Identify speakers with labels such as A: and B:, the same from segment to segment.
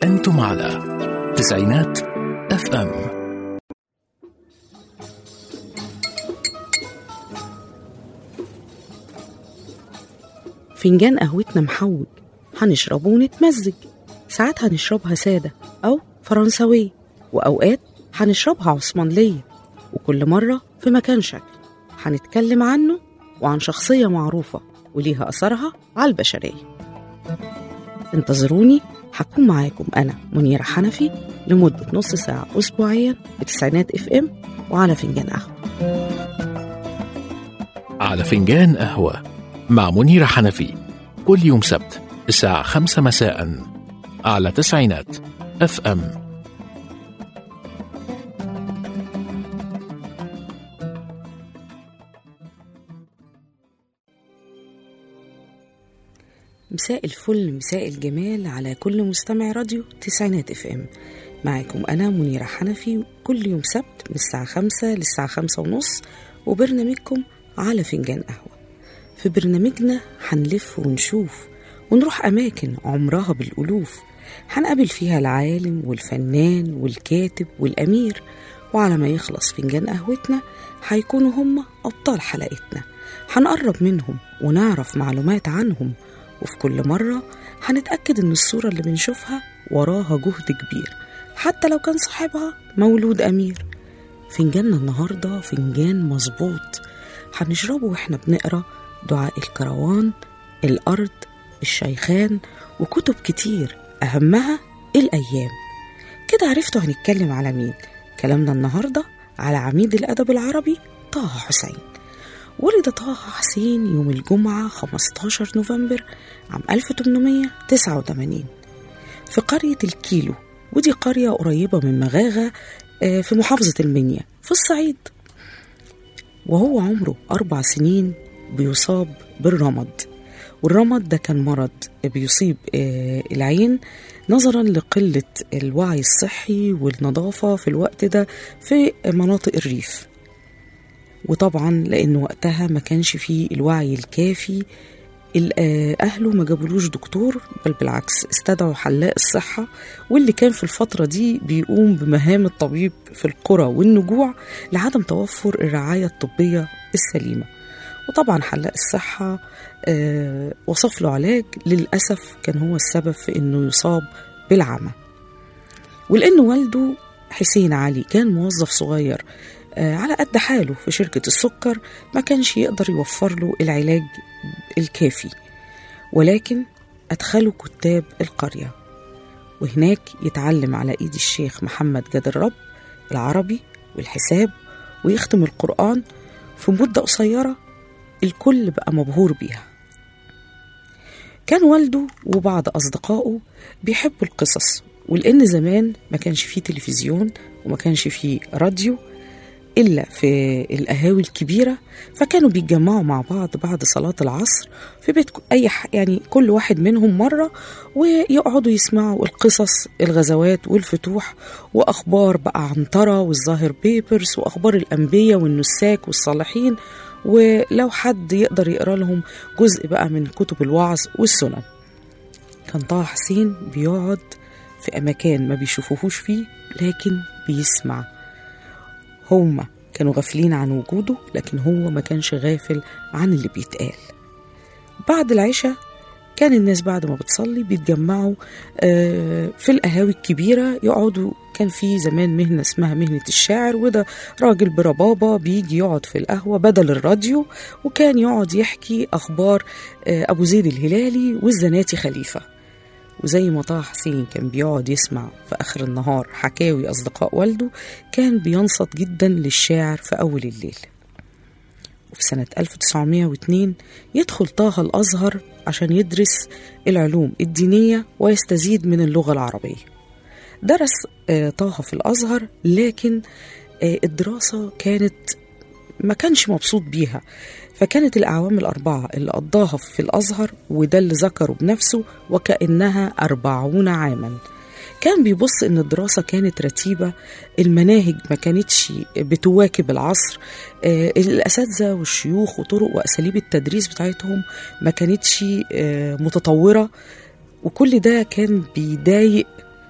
A: أنتم على تسعينات اف ام
B: فنجان قهوتنا محوج هنشربه ونتمزج ساعات هنشربها سادة أو فرنساوية وأوقات هنشربها عثمانلية وكل مرة في مكان شكل هنتكلم عنه وعن شخصية معروفة وليها أثرها على البشرية انتظروني هكون معاكم أنا منيرة حنفي لمدة نص ساعة أسبوعيا بتسعينات اف ام وعلى فنجان قهوة
A: على فنجان قهوة مع منيرة حنفي كل يوم سبت الساعة خمسة مساء على تسعينات اف ام
B: مساء الفل مساء الجمال على كل مستمع راديو تسعينات اف ام معاكم أنا منيرة حنفي كل يوم سبت من الساعة خمسة للساعة خمسة ونص وبرنامجكم على فنجان قهوة في برنامجنا هنلف ونشوف ونروح أماكن عمرها بالألوف هنقابل فيها العالم والفنان والكاتب والأمير وعلى ما يخلص فنجان قهوتنا هيكونوا هم أبطال حلقتنا هنقرب منهم ونعرف معلومات عنهم وفي كل مرة هنتأكد إن الصورة اللي بنشوفها وراها جهد كبير حتى لو كان صاحبها مولود أمير فنجاننا النهاردة فنجان مظبوط هنشربه وإحنا بنقرأ دعاء الكروان الأرض الشيخان وكتب كتير أهمها الأيام كده عرفتوا هنتكلم على مين كلامنا النهاردة على عميد الأدب العربي طه حسين ولد طه حسين يوم الجمعة 15 نوفمبر عام 1889 في قرية الكيلو ودي قرية قريبة من مغاغة آه، في محافظة المنيا في الصعيد وهو عمره أربع سنين بيصاب بالرمد والرمد ده كان مرض بيصيب آه، العين نظرا لقلة الوعي الصحي والنظافة في الوقت ده في مناطق الريف وطبعا لأن وقتها ما كانش فيه الوعي الكافي ال- آه، أهله ما جابولوش دكتور بل بالعكس استدعوا حلاق الصحة واللي كان في الفترة دي بيقوم بمهام الطبيب في القرى والنجوع لعدم توفر الرعاية الطبية السليمة وطبعا حلاق الصحة آه، وصف له علاج للأسف كان هو السبب في إنه يصاب بالعمى ولأن والده حسين علي كان موظف صغير آه، على قد حاله في شركة السكر ما كانش يقدر يوفر له العلاج الكافي ولكن أدخله كتاب القرية وهناك يتعلم على إيد الشيخ محمد جاد الرب العربي والحساب ويختم القرآن في مدة قصيرة الكل بقى مبهور بيها كان والده وبعض أصدقائه بيحبوا القصص ولأن زمان ما كانش فيه تلفزيون وما كانش فيه راديو إلا في القهاوي الكبيرة فكانوا بيتجمعوا مع بعض بعد صلاة العصر في بيت أي ح- يعني كل واحد منهم مرة ويقعدوا يسمعوا القصص الغزوات والفتوح وأخبار بقى عنترة والظاهر بيبرز وأخبار الأنبياء والنساك والصالحين ولو حد يقدر يقرأ لهم جزء بقى من كتب الوعظ والسنن كان طه حسين بيقعد في أماكن ما بيشوفوهوش فيه لكن بيسمع هما كانوا غافلين عن وجوده لكن هو ما كانش غافل عن اللي بيتقال بعد العشاء كان الناس بعد ما بتصلي بيتجمعوا آه، في القهاوي الكبيرة يقعدوا كان في زمان مهنة اسمها مهنة الشاعر وده راجل بربابة بيجي يقعد في القهوة بدل الراديو وكان يقعد يحكي أخبار آه، أبو زيد الهلالي والزناتي خليفة وزي ما طه حسين كان بيقعد يسمع في آخر النهار حكاوي أصدقاء والده كان بينصت جدا للشاعر في أول الليل وفي سنة 1902 يدخل طه الأزهر عشان يدرس العلوم الدينية ويستزيد من اللغة العربية درس آه، طه في الأزهر لكن آه، الدراسة كانت ما كانش مبسوط بيها فكانت الأعوام الأربعة اللي قضاها في الأزهر وده اللي ذكره بنفسه وكأنها أربعون عاما كان بيبص إن الدراسة كانت رتيبة المناهج ما كانتش بتواكب العصر آه، الأساتذة والشيوخ وطرق وأساليب التدريس بتاعتهم ما كانتش آه، متطورة وكل ده كان بيضايق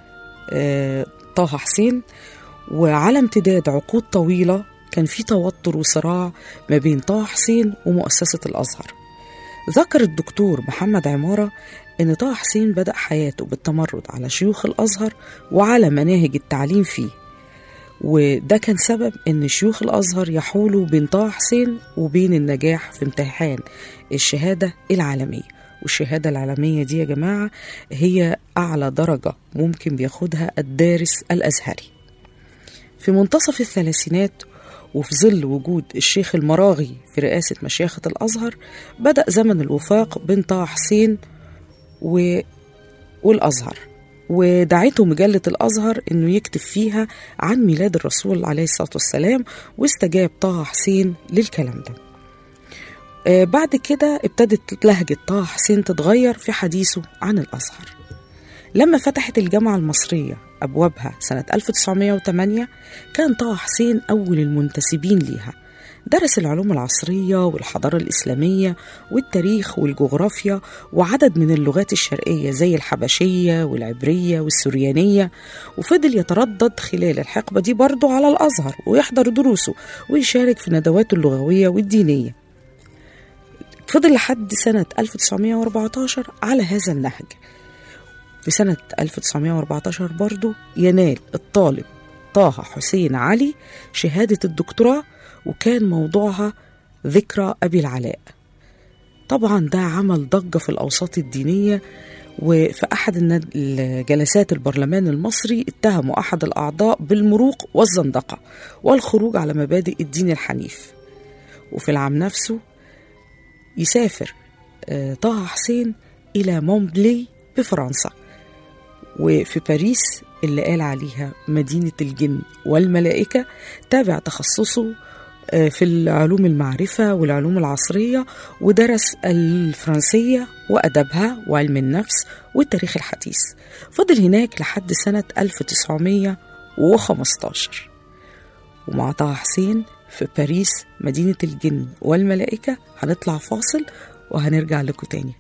B: آه، طه حسين وعلى امتداد عقود طويلة كان في توتر وصراع ما بين طه حسين ومؤسسة الأزهر ذكر الدكتور محمد عمارة إن طه حسين بدأ حياته بالتمرد على شيوخ الأزهر وعلى مناهج التعليم فيه وده كان سبب إن شيوخ الأزهر يحولوا بين طه حسين وبين النجاح في امتحان الشهادة العالمية والشهادة العالمية دي يا جماعة هي أعلى درجة ممكن بياخدها الدارس الأزهري في منتصف الثلاثينات وفي ظل وجود الشيخ المراغي في رئاسة مشيخة الأزهر بدأ زمن الوفاق بين طه حسين و... والأزهر ودعته مجلة الأزهر إنه يكتب فيها عن ميلاد الرسول عليه الصلاة والسلام واستجاب طه حسين للكلام ده آه، بعد كده ابتدت لهجة طه حسين تتغير في حديثه عن الأزهر لما فتحت الجامعة المصرية أبوابها سنة 1908 كان طه حسين أول المنتسبين ليها درس العلوم العصرية والحضارة الإسلامية والتاريخ والجغرافيا وعدد من اللغات الشرقية زي الحبشية والعبرية والسريانية وفضل يتردد خلال الحقبة دي برضه على الأزهر ويحضر دروسه ويشارك في ندواته اللغوية والدينية فضل لحد سنة 1914 على هذا النهج في سنة 1914 برضه ينال الطالب طه حسين علي شهادة الدكتوراه وكان موضوعها ذكرى أبي العلاء طبعا ده عمل ضجة في الأوساط الدينية وفي أحد الند- الجلسات البرلمان المصري اتهموا أحد الأعضاء بالمروق والزندقة والخروج على مبادئ الدين الحنيف وفي العام نفسه يسافر آه، طه حسين إلى مونبلي بفرنسا وفي باريس اللي قال عليها مدينة الجن والملائكة تابع تخصصه آه، في العلوم المعرفة والعلوم العصرية ودرس الفرنسية وأدبها وعلم النفس والتاريخ الحديث فضل هناك لحد سنة 1915 ومع طه حسين في باريس مدينة الجن والملائكة هنطلع فاصل وهنرجع لكم تاني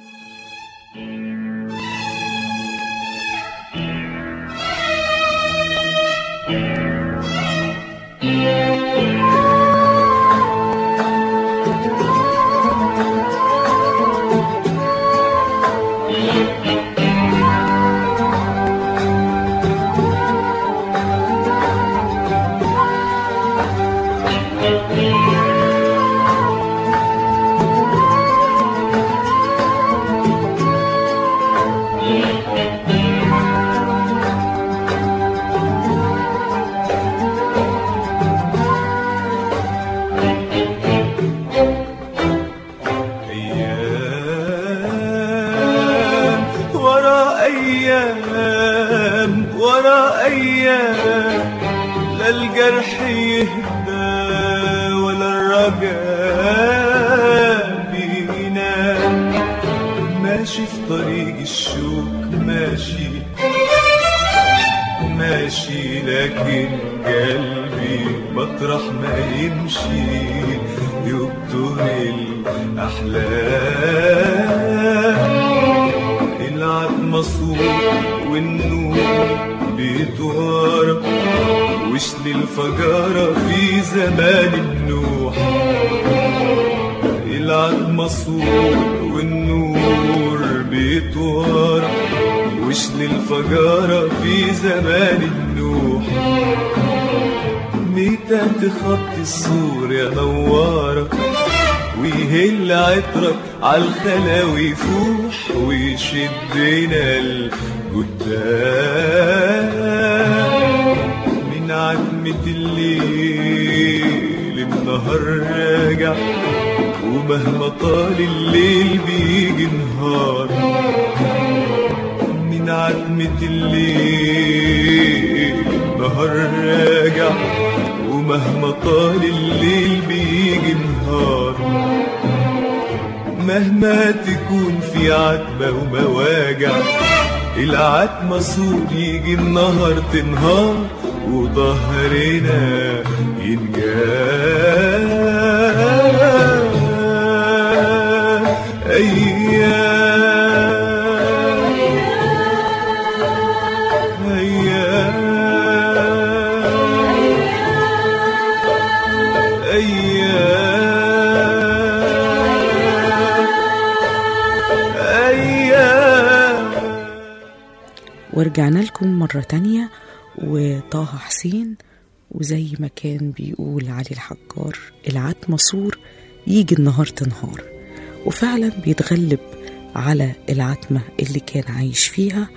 C: أيام ورا أيام ورا أيام لا الجرح يهدى ولا الرجاء بينام ماشي في طريق الشوك ماشي ماشي لكن قلبي مطرح ما يمشي يبطل الأحلام العتمة صوت والنور بيتوارى وشل الفجارة في زمان النوح العتمة صوت والنور بيتوارى وشل الفجارة في زمان النوح متى تخط السور يا نوارة ويهل عطرك عالخلاوي يفوح ويشدنا القدام من عتمة الليل النهار راجع ومهما طال الليل بيجي نهار من عتمة الليل النهار راجع ومهما طال الليل بيجي نهار مهما تكون في عتمة ومواجع العتمة صوت يجي النهار تنهار وظهرنا ينجاب أيام
B: ورجعنا لكم مرة تانية وطه حسين وزي ما كان بيقول علي الحجار العتمة سور يجي النهار تنهار وفعلا بيتغلب على العتمة اللي كان عايش فيها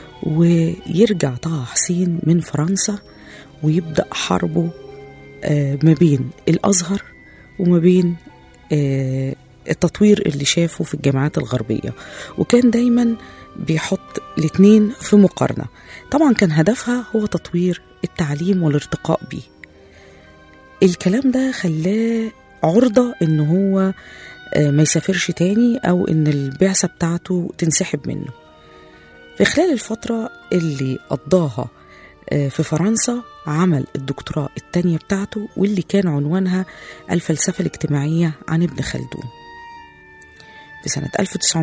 B: ويرجع طه حسين من فرنسا ويبدأ حربه آه، ما بين الأزهر وما بين آه، التطوير اللي شافه في الجامعات الغربية وكان دايما بيحط الاتنين في مقارنة طبعا كان هدفها هو تطوير التعليم والارتقاء بيه الكلام ده خلاه عرضة ان هو آه، ما يسافرش تاني او ان البعثة بتاعته تنسحب منه في خلال الفترة اللي قضاها آه، في فرنسا عمل الدكتوراه التانية بتاعته واللي كان عنوانها الفلسفة الاجتماعية عن ابن خلدون في سنة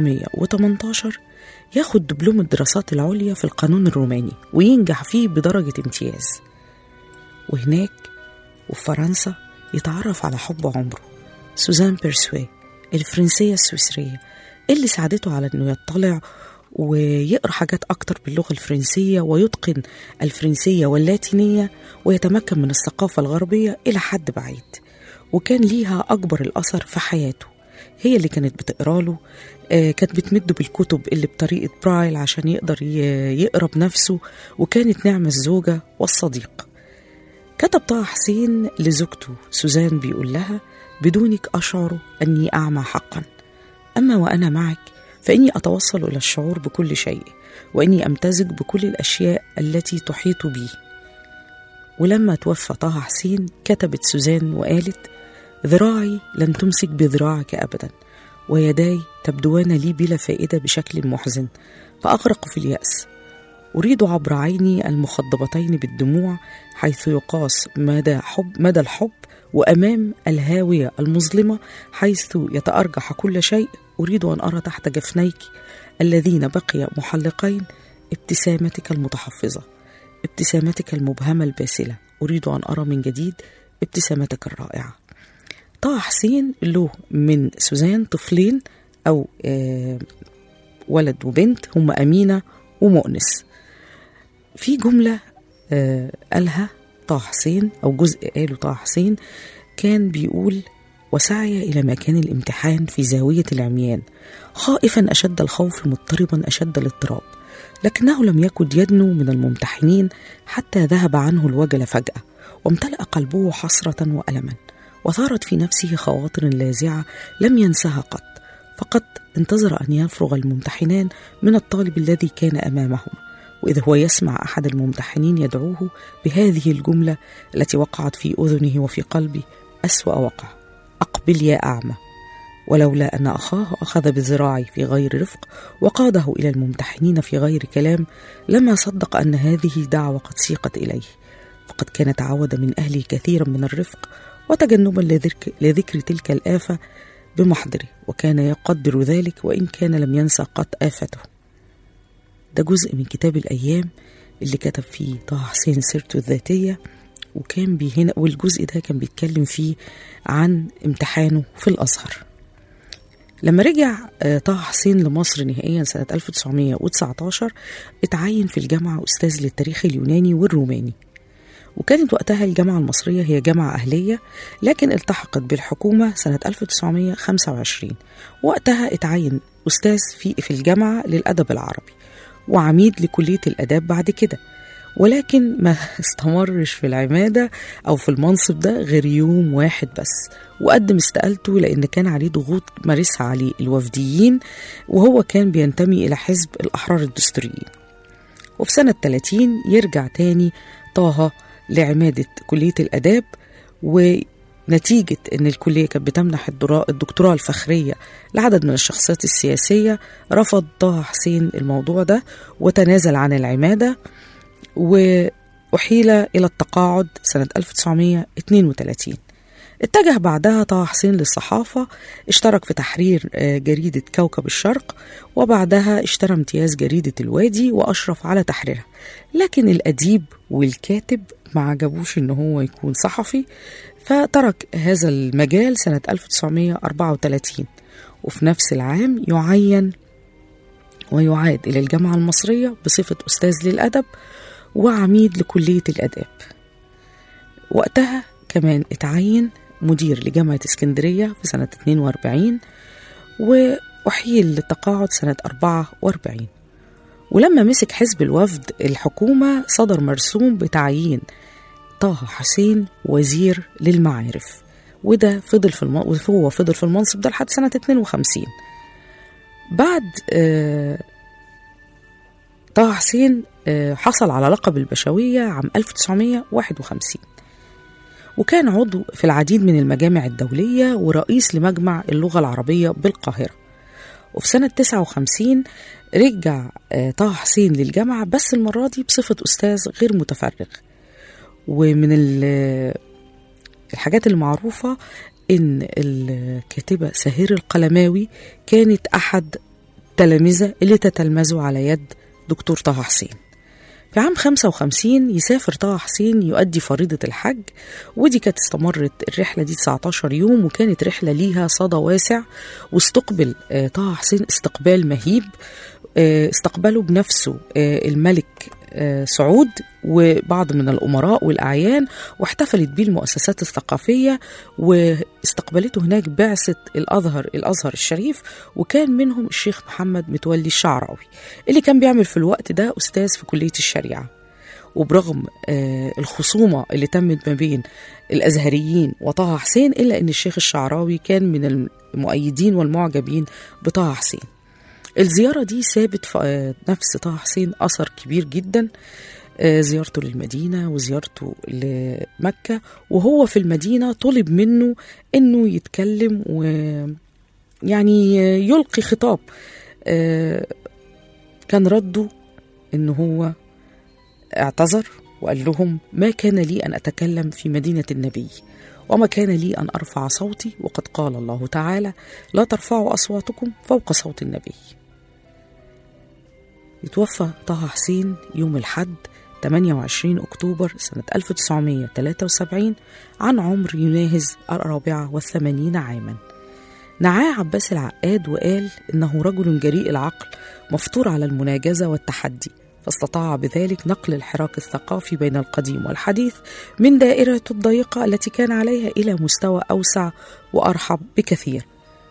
B: 1918 ياخد دبلوم الدراسات العليا في القانون الروماني وينجح فيه بدرجة امتياز وهناك وفي فرنسا يتعرف على حب عمره سوزان بيرسوي الفرنسية السويسرية اللي ساعدته على انه يطلع ويقرا حاجات اكتر باللغه الفرنسيه ويتقن الفرنسيه واللاتينيه ويتمكن من الثقافه الغربيه الى حد بعيد وكان ليها اكبر الاثر في حياته هي اللي كانت بتقرا له آه، كانت بتمده بالكتب اللي بطريقه برايل عشان يقدر ي- يقرا بنفسه وكانت نعم الزوجه والصديق كتب طه حسين لزوجته سوزان بيقول لها بدونك اشعر اني اعمى حقا اما وانا معك فاني اتوصل الى الشعور بكل شيء واني امتزج بكل الاشياء التي تحيط بي ولما توفى طه حسين كتبت سوزان وقالت ذراعي لن تمسك بذراعك ابدا ويداي تبدوان لي بلا فائده بشكل محزن فاغرق في الياس اريد عبر عيني المخضبتين بالدموع حيث يقاس مدى حب مدى الحب وامام الهاويه المظلمه حيث يتارجح كل شيء اريد ان ارى تحت جفنيك اللذين بقي محلقين ابتسامتك المتحفظه ابتسامتك المبهمه الباسله اريد ان ارى من جديد ابتسامتك الرائعه طه حسين له من سوزان طفلين او آه ولد وبنت هم امينه ومؤنس في جمله آه قالها طه حسين او جزء قاله طه حسين كان بيقول وسعي الى مكان الامتحان في زاويه العميان خائفا اشد الخوف مضطربا اشد الاضطراب لكنه لم يكد يدنو من الممتحنين حتى ذهب عنه الوجل فجاه وامتلا قلبه حسره والما وثارت في نفسه خواطر لاذعه لم ينسها قط فقد انتظر ان يفرغ الممتحنان من الطالب الذي كان امامهما واذ هو يسمع احد الممتحنين يدعوه بهذه الجمله التي وقعت في اذنه وفي قلبه اسوا وقع اقبل يا اعمى ولولا ان اخاه اخذ بذراعي في غير رفق وقاده الى الممتحنين في غير كلام لما صدق ان هذه دعوه قد سيقت اليه فقد كان تعود من اهله كثيرا من الرفق وتجنبا لذكر, لذكر تلك الافه بمحضره وكان يقدر ذلك وان كان لم ينسى قط افته ده جزء من كتاب الأيام اللي كتب فيه طه حسين سيرته الذاتية وكان بي هنا والجزء ده كان بيتكلم فيه عن امتحانه في الأزهر لما رجع آه، طه حسين لمصر نهائيا سنة 1919 اتعين في الجامعة أستاذ للتاريخ اليوناني والروماني وكانت وقتها الجامعة المصرية هي جامعة أهلية لكن التحقت بالحكومة سنة 1925 وقتها اتعين أستاذ في في الجامعة للأدب العربي وعميد لكلية الآداب بعد كده ولكن ما استمرش في العمادة أو في المنصب ده غير يوم واحد بس وقدم استقالته لأن كان عليه ضغوط مارسها عليه الوفديين وهو كان بينتمي إلى حزب الأحرار الدستوريين وفي سنة 30 يرجع تاني طه لعمادة كلية الآداب ونتيجة أن الكلية كانت بتمنح الدرا- الدكتوراه الفخرية لعدد من الشخصيات السياسية رفض طه حسين الموضوع ده وتنازل عن العمادة وأحيل إلى التقاعد سنة 1932 اتجه بعدها طه حسين للصحافة اشترك في تحرير آه، جريدة كوكب الشرق وبعدها اشترى امتياز جريدة الوادي وأشرف على تحريرها لكن الأديب والكاتب ما عجبوش إن هو يكون صحفي فترك هذا المجال سنة 1934 وفي نفس العام يعين ويعاد إلى الجامعة المصرية بصفة أستاذ للأدب وعميد لكلية الآداب وقتها كمان اتعين مدير لجامعة اسكندرية في سنة 42 وأحيل للتقاعد سنة 44 ولما مسك حزب الوفد الحكومة صدر مرسوم بتعيين طه حسين وزير للمعارف وده فضل في الم... هو فضل في المنصب ده لحد سنة 52 بعد آه طه حسين آه حصل على لقب البشوية عام 1951 وكان عضو في العديد من المجامع الدولية ورئيس لمجمع اللغة العربية بالقاهرة وفي سنة 59 رجع آه طه حسين للجامعة بس المرة دي بصفة أستاذ غير متفرغ ومن الحاجات المعروفة إن الكاتبة سهير القلماوي كانت أحد تلامذة اللي تتلمذوا على يد دكتور طه حسين في عام 55 يسافر طه حسين يؤدي فريضة الحج ودي كانت استمرت الرحلة دي 19 يوم وكانت رحلة ليها صدى واسع واستقبل طه حسين استقبال مهيب استقبله بنفسه الملك سعود وبعض من الأمراء والأعيان واحتفلت به المؤسسات الثقافية واستقبلته هناك بعثة الأزهر الأزهر الشريف وكان منهم الشيخ محمد متولي الشعراوي اللي كان بيعمل في الوقت ده أستاذ في كلية الشريعة وبرغم الخصومة اللي تمت ما بين الأزهريين وطه حسين إلا أن الشيخ الشعراوي كان من المؤيدين والمعجبين بطه حسين الزيارة دي سابت في نفس طه حسين أثر كبير جدا زيارته للمدينة وزيارته لمكة وهو في المدينة طلب منه أنه يتكلم و يعني يلقي خطاب كان رده أنه هو اعتذر وقال لهم ما كان لي أن أتكلم في مدينة النبي وما كان لي أن أرفع صوتي وقد قال الله تعالى لا ترفعوا أصواتكم فوق صوت النبي يتوفى طه حسين يوم الحد 28 أكتوبر سنة 1973 عن عمر يناهز الرابعة والثمانين عاما نعاه عباس العقاد وقال إنه رجل جريء العقل مفطور على المناجزة والتحدي فاستطاع بذلك نقل الحراك الثقافي بين القديم والحديث من دائرته الضيقة التي كان عليها إلى مستوى أوسع وأرحب بكثير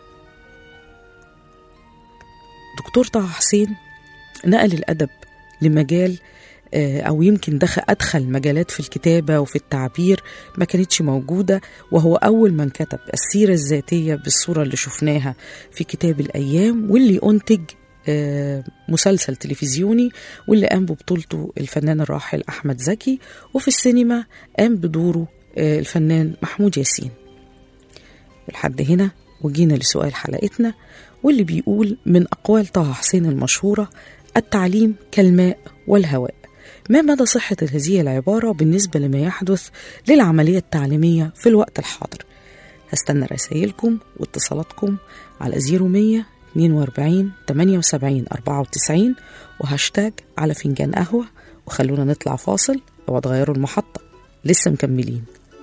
B: دكتور طه حسين نقل الأدب لمجال أو يمكن دخل أدخل مجالات في الكتابة وفي التعبير ما كانتش موجودة وهو أول من كتب السيرة الذاتية بالصورة اللي شفناها في كتاب الأيام واللي أنتج مسلسل تلفزيوني واللي قام ببطولته الفنان الراحل أحمد زكي وفي السينما قام بدوره الفنان محمود ياسين ولحد هنا وجينا لسؤال حلقتنا واللي بيقول من أقوال طه حسين المشهورة التعليم كالماء والهواء ما مدى صحة هذه العبارة بالنسبة لما يحدث للعملية التعليمية في الوقت الحاضر هستنى رسائلكم واتصالاتكم على 0100 42 78 94 وهاشتاج على فنجان قهوة وخلونا نطلع فاصل اوعوا تغيروا المحطة لسه مكملين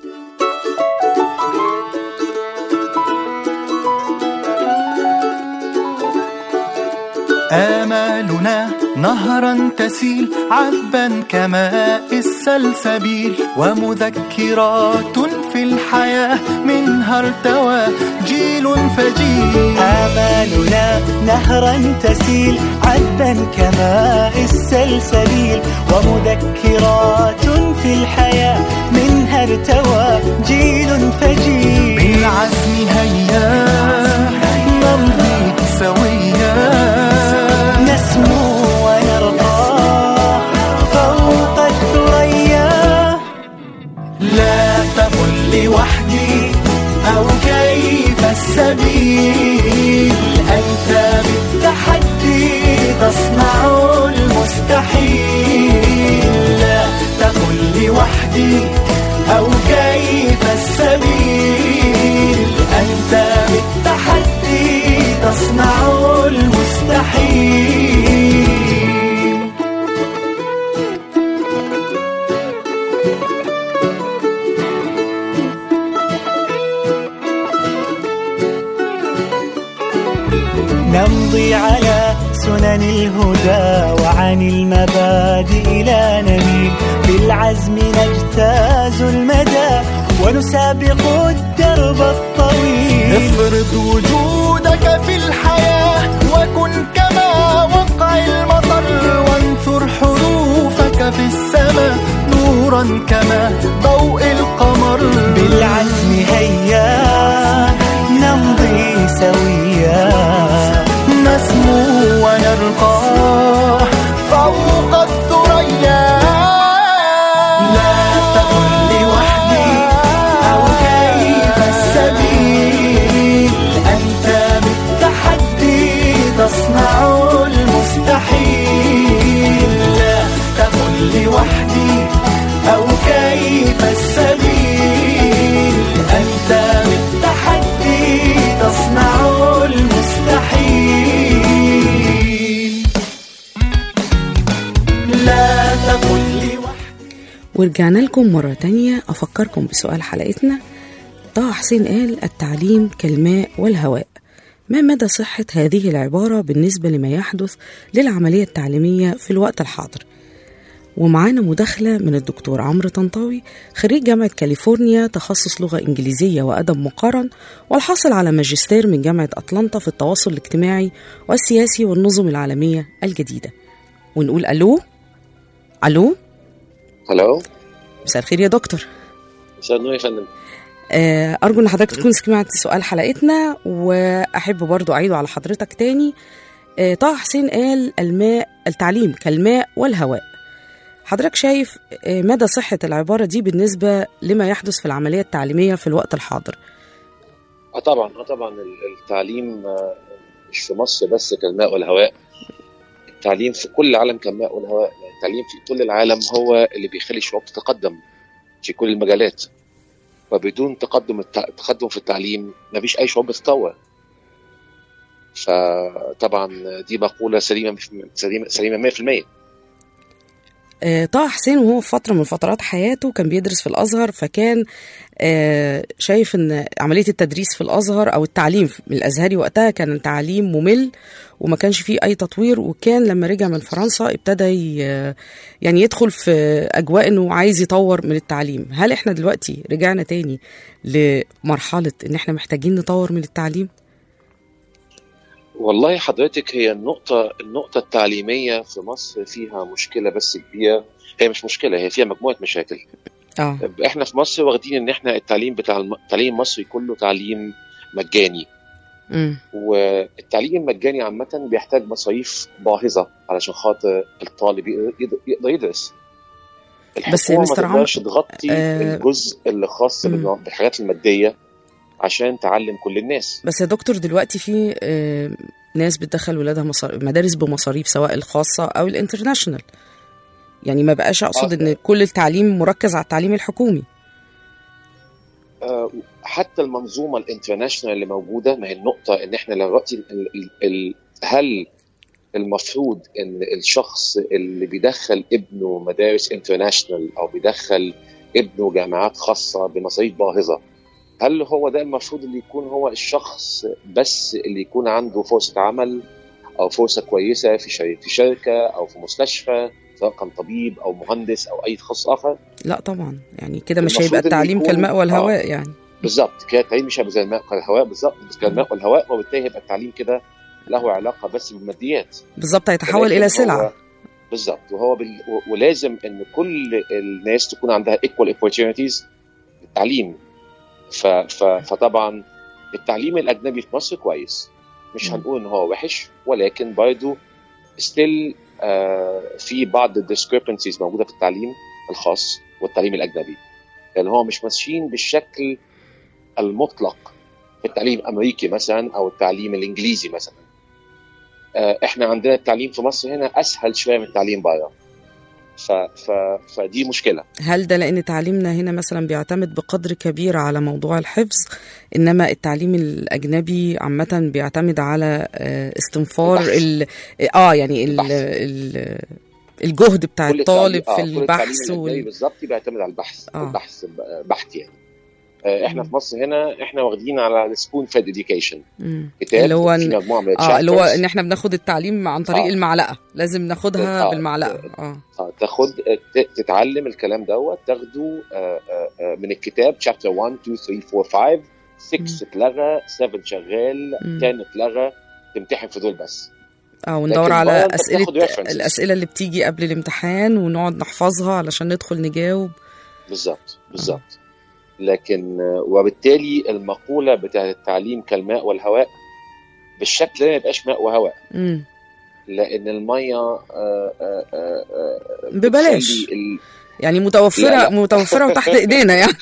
D: آمالنا نهرا تسيل عذبا كماء السلسبيل ومذكرات في الحياة منها ارتوى جيل فجيل
E: آمالنا نهرا تسيل عذبا كماء السلسبيل ومذكرات في الحياة منها ارتوى جيل فجيل
D: بالعزم هيا نمضي سويا
E: نسمو ونرقى فوق الثريا
D: لا تقل لوحدي أو كيف السبيل أنت بالتحدي تصنع المستحيل لا تقل لوحدي أو كيف السبيل أنت بالتحدي تصنع المستحيل
E: نمضي على سنن الهدى وعن المبادئ لا نميل بالعزم نجتاز المدى ونسابق الدرب الطويل
D: افرض وجودك في الحياة وكن كما وقع المطر وانثر حروفك في السماء نورا كما ضوء القمر
E: بالعزم هيا نمضي سويا
D: نسمو ونرقى فوق الثريا لا تقل لوحدي أو كيف السبيل أنت بالتحدي تصنع المستحيل لا تقل لوحدي أو كيف السبيل أنت بالتحدي تصنع المستحيل لا تقل لوحدي
B: ورجعنا لكم مرة تانية أفكركم بسؤال حلقتنا طه حسين قال التعليم كالماء والهواء ما مدى صحة هذه العبارة بالنسبة لما يحدث للعملية التعليمية في الوقت الحاضر ومعانا مداخلة من الدكتور عمرو طنطاوي خريج جامعة كاليفورنيا تخصص لغة إنجليزية وأدب مقارن والحاصل على ماجستير من جامعة أطلنطا في التواصل الاجتماعي والسياسي والنظم العالمية الجديدة ونقول ألو ألو
F: هلو
B: مساء الخير يا دكتور
F: مساء النور يا فندم
B: آه، أرجو إن حضرتك تكون سمعت سؤال حلقتنا وأحب برضو أعيده على حضرتك تاني آه، طه حسين قال الماء التعليم كالماء والهواء حضرتك شايف آه، مدى صحة العبارة دي بالنسبة لما يحدث في العملية التعليمية في الوقت الحاضر
F: اه طبعا اه طبعا ال- التعليم آه، مش في مصر بس كالماء والهواء التعليم في كل العالم كالماء والهواء يعني التعليم في كل العالم هو اللي بيخلي الشعوب تتقدم في كل المجالات وبدون تقدم الت... تقدم في التعليم مفيش اي شعوب بتتطور فطبعا دي مقوله سليمه سليمه سليمه 100%
B: آه، طه حسين وهو في فترة من فترات حياته كان بيدرس في الأزهر فكان آه، شايف إن عملية التدريس في الأزهر أو التعليم الأزهري وقتها كان تعليم ممل وما كانش فيه أي تطوير وكان لما رجع من فرنسا ابتدى ي- يعني يدخل في أجواء إنه عايز يطور من التعليم هل إحنا دلوقتي رجعنا تاني لمرحلة إن إحنا محتاجين نطور من التعليم؟
F: والله حضرتك هي النقطة النقطة التعليمية في مصر فيها مشكلة بس كبيرة هي مش مشكلة هي فيها مجموعة مشاكل
B: آه
F: احنا في مصر واخدين ان احنا التعليم بتاع الم... التعليم المصري كله تعليم مجاني
B: مم.
F: والتعليم المجاني عامة بيحتاج مصاريف باهظة علشان خاطر الطالب يقدر يقدر يدرس
B: بس يا
F: الحكومة
B: مستر
F: ما
B: عمرو،
F: تقدرش تغطي
B: آه،
F: الجزء اللي خاص
B: مم.
F: بالم- بالحاجات المادية عشان تعلم كل الناس
B: بس يا دكتور دلوقتي في آه، ناس بتدخل ولادها مصار... مدارس بمصاريف سواء الخاصة أو الانترناشونال يعني ما بقاش أقصد
F: آه.
B: إن كل التعليم مركز على التعليم الحكومي
F: آه، حتى المنظومه الانترناشونال اللي موجوده ما هي النقطه ان احنا دلوقتي ال- ال- ال- هل المفروض ان الشخص اللي بيدخل ابنه مدارس انترناشونال او بيدخل ابنه جامعات خاصه بمصاريف باهظه هل هو ده المفروض اللي يكون هو الشخص بس اللي يكون عنده فرصه عمل او فرصه كويسه في شر- في شركه او في مستشفى سواء كان طبيب او مهندس او اي تخصص اخر
B: لا طبعا يعني كده مش
F: المفروض
B: هيبقى
F: إن
B: التعليم
F: يكون-
B: كالماء والهواء يعني
F: بالظبط كده التعليم مش هيبقى زي الماء والهواء بالظبط بس كالماء والهواء وبالتالي هيبقى التعليم كده له علاقه بس بالماديات
B: بالظبط هيتحول
F: ولكن
B: إلى
F: هو-
B: سلعة
F: بالظبط وهو بال... و- ولازم ان كل الناس تكون عندها equal opportunities التعليم ف... ف... فطبعا التعليم الاجنبي في مصر كويس مش
B: مم.
F: هنقول ان هو وحش ولكن برضه ستيل آه في بعض الديسكريبنسيز موجوده في التعليم الخاص والتعليم الاجنبي لان هو مش ماشيين بالشكل المطلق في التعليم الامريكي مثلا او التعليم الانجليزي مثلا آه، احنا عندنا التعليم في مصر هنا اسهل شويه من التعليم بره ف... ف... فدي مشكله
B: هل ده لأن تعليمنا هنا مثلا بيعتمد بقدر كبير على موضوع الحفظ إنما التعليم الأجنبي عامة بيعتمد على آه، استنفار
F: البحث.
B: ال... آه يعني ال...
F: البحث.
B: ال... الجهد بتاع
F: كل
B: الطالب
F: التعليم-
B: في
F: آه، كل
B: البحث
F: التعليم الأجنبي
B: وال...
F: بالظبط بيعتمد على البحث
B: آه.
F: البحث بحث يعني آه، احنا في مصر هنا احنا واخدين على السبون فيد اديوكيشن
B: مم.
F: كتاب
B: اللي هو
F: في
B: إن-
F: مجموعه من
B: اه اللي هو
F: الchapters.
B: ان احنا بناخد التعليم عن طريق
F: آه.
B: المعلقه لازم ناخدها
F: آه.
B: بالمعلقه اه
F: آه، تاخد ت- تتعلم الكلام دوت تاخده آه، آه، آه، من الكتاب شابتر 1 2 3 4 5 6 اتلغى 7 شغال
B: مم.
F: 10 اتلغى تمتحن في دول بس
B: اه وندور
F: لكن
B: على
F: بره أنت
B: اسئله
F: بتاخد references.
B: الاسئله اللي بتيجي قبل الامتحان ونقعد نحفظها علشان ندخل نجاوب
F: بالظبط بالظبط لكن آه، وبالتالي المقوله بتاعت التعليم كالماء والهواء بالشكل ده ما يبقاش ماء وهواء
B: مم.
F: لان الميه آه، آه، آه، آه،
B: ببلاش.
F: بتخلي ال-
B: يعني متوفره
F: لا، لا.
B: متوفره وتحت ايدينا يعني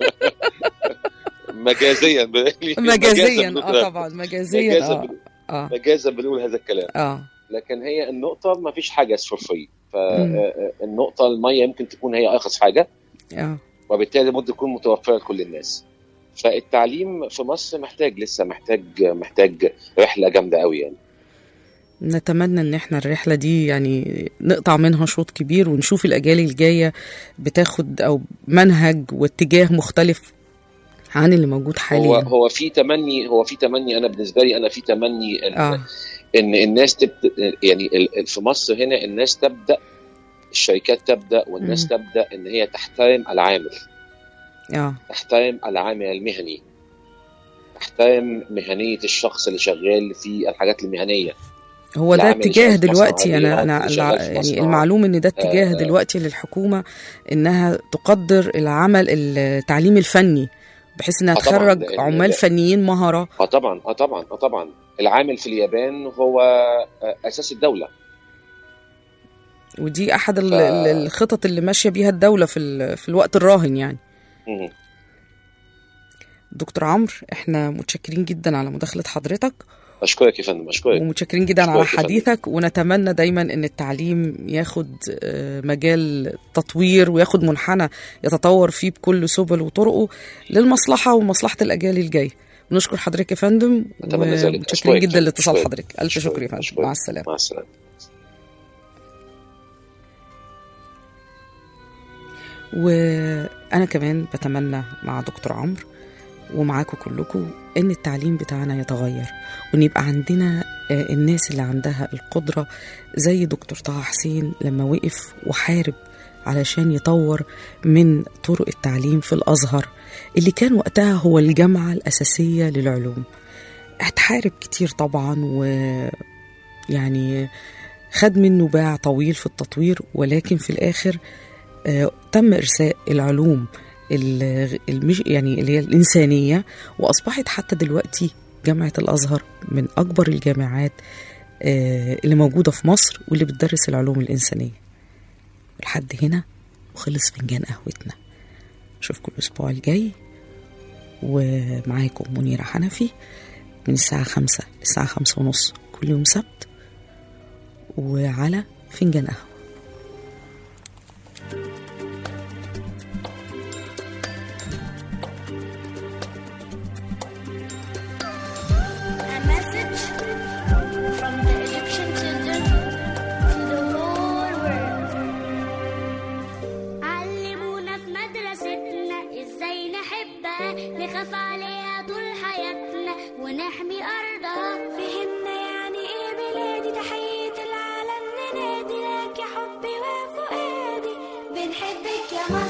F: مجازيا ب-
B: مجازيا
F: بنقول-
B: اه طبعا مجازيا
F: مجازا
B: اه
F: بن-
B: اه
F: مجازا بنقول هذا الكلام
B: اه
F: لكن هي النقطة ما فيش حاجة فور فري
B: مم.
F: فالنقطة المية يمكن تكون هي أرخص حاجة
B: اه
F: وبالتالي ممكن تكون متوفرة لكل الناس فالتعليم في مصر محتاج لسه محتاج محتاج رحلة جامدة قوي يعني
B: نتمنى ان احنا الرحله دي يعني نقطع منها شوط كبير ونشوف الاجيال الجايه بتاخد او منهج واتجاه مختلف عن اللي موجود
F: هو
B: حاليا
F: هو في تمني هو في تمني انا بالنسبه لي انا في تمني ان,
B: اه
F: إن الناس تبدا يعني ال- في مصر هنا الناس تبدا الشركات تبدا والناس
B: مم.
F: تبدا ان هي تحترم العامل
B: اه
F: تحترم العامل المهني تحترم مهنية الشخص اللي شغال في الحاجات المهنية
B: هو ده
F: العامل
B: اتجاه
F: شغال في
B: دلوقتي
F: مصنع
B: انا
F: عادي،
B: انا
F: اللي شغال في
B: يعني
F: مصنع.
B: المعلوم ان ده اتجاه
F: آه.
B: دلوقتي للحكومه انها تقدر العمل التعليم الفني بحيث انها
F: آه طبعاً،
B: تخرج
F: لأن-
B: عمال فنيين مهره
F: اه طبعا اه طبعا اه طبعا العامل في اليابان هو آه، اساس الدولة
B: ودي احد ال-
F: ف-
B: ال- الخطط اللي ماشيه بيها الدوله في ال- في الوقت الراهن يعني
F: مم.
B: دكتور عمرو احنا متشكرين جدا على مداخله حضرتك
F: اشكرك يا فندم اشكرك
B: ومتشكرين جدا على
F: أشكرك يا فندم.
B: حديثك ونتمنى دايما ان التعليم ياخد آه، مجال تطوير وياخد منحنى يتطور فيه بكل سبل وطرقه للمصلحه ومصلحه الاجيال الجايه بنشكر حضرتك يا فندم
F: أتمنى ذلك.
B: ومتشكرين
F: أشكرك.
B: جدا لاتصال
F: أشكرك.
B: حضرتك الف
F: أشكرك.
B: شكر يا فندم
F: أشكرك.
B: مع السلامه
F: مع السلامة
B: وانا كمان بتمنى مع دكتور عمرو ومعاكم كلكم ان التعليم بتاعنا يتغير وان يبقى عندنا آه، الناس اللي عندها القدره زي دكتور طه حسين لما وقف وحارب علشان يطور من طرق التعليم في الازهر اللي كان وقتها هو الجامعه الاساسيه للعلوم اتحارب كتير طبعا ويعني خد منه باع طويل في التطوير ولكن في الاخر آه، تم ارساء العلوم ال- المش يعني اللي هي الانسانيه واصبحت حتى دلوقتي جامعه الازهر من اكبر الجامعات آه، اللي موجوده في مصر واللي بتدرس العلوم الانسانيه لحد هنا وخلص فنجان قهوتنا اشوفكم الاسبوع الجاي ومعاكم منيره حنفي من الساعه خمسة للساعه خمسة ونص كل يوم سبت وعلى فنجان قهوه
G: A message from the Egyptian children to the whole world. علمونا في مدرستنا ازاي نحبها نخاف عليها طول حياتنا ونحمي ارضها فهمنا يعني ايه بلادي تحية العالم ننادي لك يا حبي وفؤادي بنحبك يا مصر